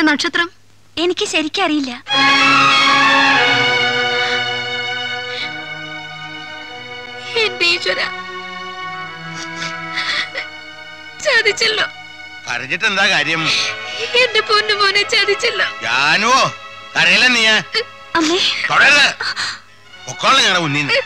നക്ഷത്രം എനിക്ക് ശരിക്കറിയില്ല എന്റെ ഈശ്വര ചതിച്ചല്ലോ കരഞ്ഞിട്ട് എന്താ കാര്യം എന്റെ പൊന്നു മോനെ ചതിച്ചല്ലോ ജാനുവോ കരയില്ല നീ അമ്മേ തുടരുത് പൊക്കോളാം ഞങ്ങളുടെ മുന്നിൽ നിന്ന്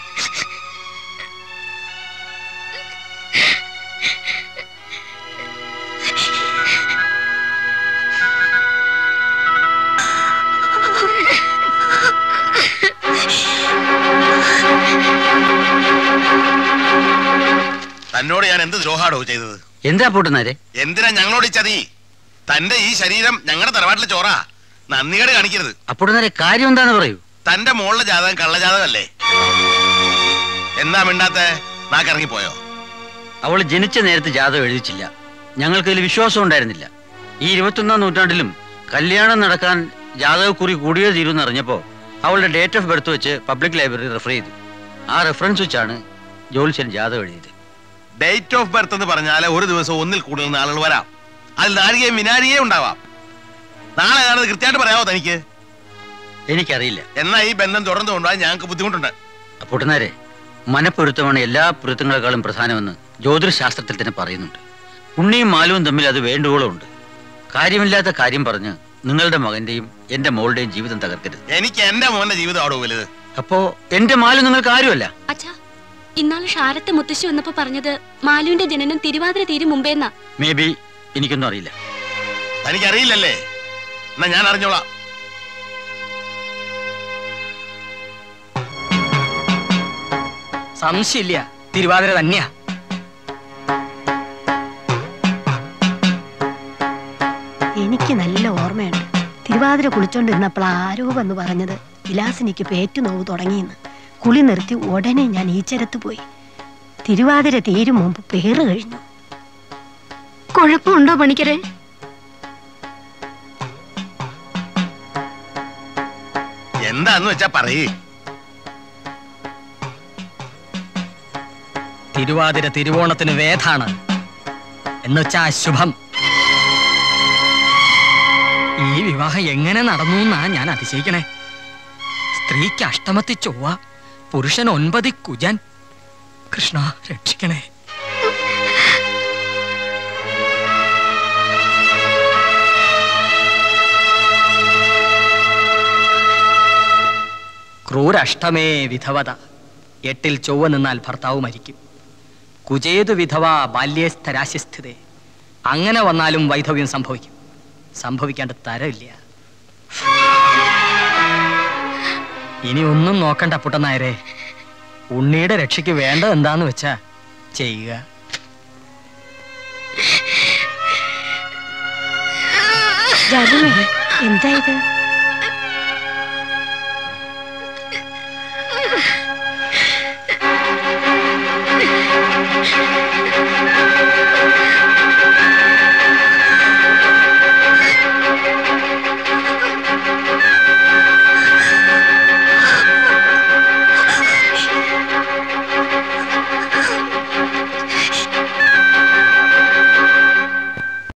തന്നോട് ഞാൻ എന്ത് ദ്രോഹാടോ ചെയ്തത് എന്താ പൂട്ടുന്നാരെ എന്തിനാ ഞങ്ങളോട് ഈ ചതി തന്റെ ഈ ശരീരം ഞങ്ങളുടെ തറവാട്ടിലെ ചോറാ നന്ദികേട് കാണിക്കരുത് അപ്പുടുന്നാരെ കാര്യം എന്താന്ന് പറയൂ തന്റെ മോളിലെ ജാതകം കള്ളജാതകല്ലേ എന്താ മിണ്ടാത്തെ നാക്കിറങ്ങിപ്പോയോ അവൾ ജനിച്ച നേരത്ത് ജാതകം എഴുതിച്ചില്ല ഞങ്ങൾക്ക് അതിൽ വിശ്വാസം ഉണ്ടായിരുന്നില്ല ഈ ഇരുപത്തൊന്നാം നൂറ്റാണ്ടിലും കല്യാണം നടക്കാൻ ജാതകക്കുറി കൂടിയേ തീരുമെന്ന് അറിഞ്ഞപ്പോ അവളുടെ ഡേറ്റ് ഓഫ് ബർത്ത് വെച്ച് പബ്ലിക് ലൈബ്രറി റെഫർ ചെയ്തു ആ റെഫറൻസ് വെച്ചാണ് ജോത്സ്യൻ ജാതകം എഴുതിയത് ഡേറ്റ് ഓഫ് ബർത്ത് എന്ന് പറഞ്ഞാൽ ഒരു ദിവസം ഒന്നിൽ കൂടുതൽ ആളുകൾ വരാം അതിൽ നാഴികയും വിനാഴികയും ഉണ്ടാവാം നാളെ ഞാനത് കൃത്യമായിട്ട് പറയാമോ തനിക്ക് എനിക്കറിയില്ല എന്നാ ഈ ബന്ധം തുടർന്നു കൊണ്ടുപോകാൻ ഞങ്ങൾക്ക് ബുദ്ധിമുട്ടുണ്ട് അപ്പൂട്ടനാരെ മനപ്പൊരുത്തമാണ് എല്ലാ പൊരുത്തങ്ങളെക്കാളും പ്രധാനമെന്ന് ജ്യോതിഷശാസ്ത്രത്തിൽ തന്നെ പറയുന്നുണ്ട് ഉണ്ണിയും മാലുവും തമ്മിൽ അത് വേണ്ടുവോളം ഉണ്ട് കാര്യമില്ലാത്ത കാര്യം പറഞ്ഞ് നിങ്ങളുടെ മകന്റെയും എന്റെ മോളുടെയും ജീവിതം തകർക്കരുത് എനിക്ക് എന്റെ മോന്റെ ജീവിതം അവിടെ വലുത് അപ്പോ എന്റെ മാലു നിങ്ങൾക്ക് ആരുമല്ല അച്ഛാ ഇന്നാള് ഷാരത്തെ മുത്തശ്ശി വന്നപ്പോ പറഞ്ഞത് മാലുവിന്റെ ജനനം തിരുവാതിര തീരും മുമ്പേന്നാ മേ ബി എനിക്കൊന്നും അറിയില്ല തനിക്കറിയില്ലല്ലേ എന്നാ ഞാൻ അറിഞ്ഞോളാം സംശയമില്ല തിരുവാതിര തന്നെയാ എനിക്ക് നല്ല ഓർമ്മയുണ്ട് തിരുവാതിര കുളിച്ചോണ്ടിരുന്നപ്പോൾ ആരോ വന്ന് പറഞ്ഞത് വിലാസിനിക്ക് പേറ്റു നോവ് തുടങ്ങിയെന്ന് കുളി നിർത്തി ഉടനെ ഞാൻ ഈച്ചരത്ത് പോയി തിരുവാതിര തീരും മുമ്പ് പേറ് കഴിഞ്ഞു കുഴപ്പമുണ്ടോ പണിക്കരെ എന്താന്ന് വെച്ചാ പറയേ തിരുവാതിര തിരുവോണത്തിന് വേദാണ് എന്നുവെച്ചാ അശുഭം ഈ വിവാഹം എങ്ങനെ നടന്നു എന്നാ ഞാൻ അതിശയിക്കണേ സ്ത്രീക്ക് അഷ്ടമത്തി ചൊവ്വ പുരുഷൻ ഒൻപതി കുജൻ കൃഷ്ണ രക്ഷിക്കണേ ക്രൂരഷ്ടമേ വിധവത എട്ടിൽ ചൊവ്വ നിന്നാൽ ഭർത്താവ് മരിക്കും കുചേതു വിധവ ബാല്യേസ്ഥരാശിസ്ഥിതേ അങ്ങനെ വന്നാലും വൈധവ്യം സംഭവിക്കും സംഭവിക്കാണ്ട് തരമില്ല ഇനി ഒന്നും നോക്കണ്ട പുട്ടനായരെ ഉണ്ണിയുടെ രക്ഷയ്ക്ക് വേണ്ടത് എന്താന്ന് വെച്ചാ ചെയ്യുക ജാനുവേ, എന്താ ഇത്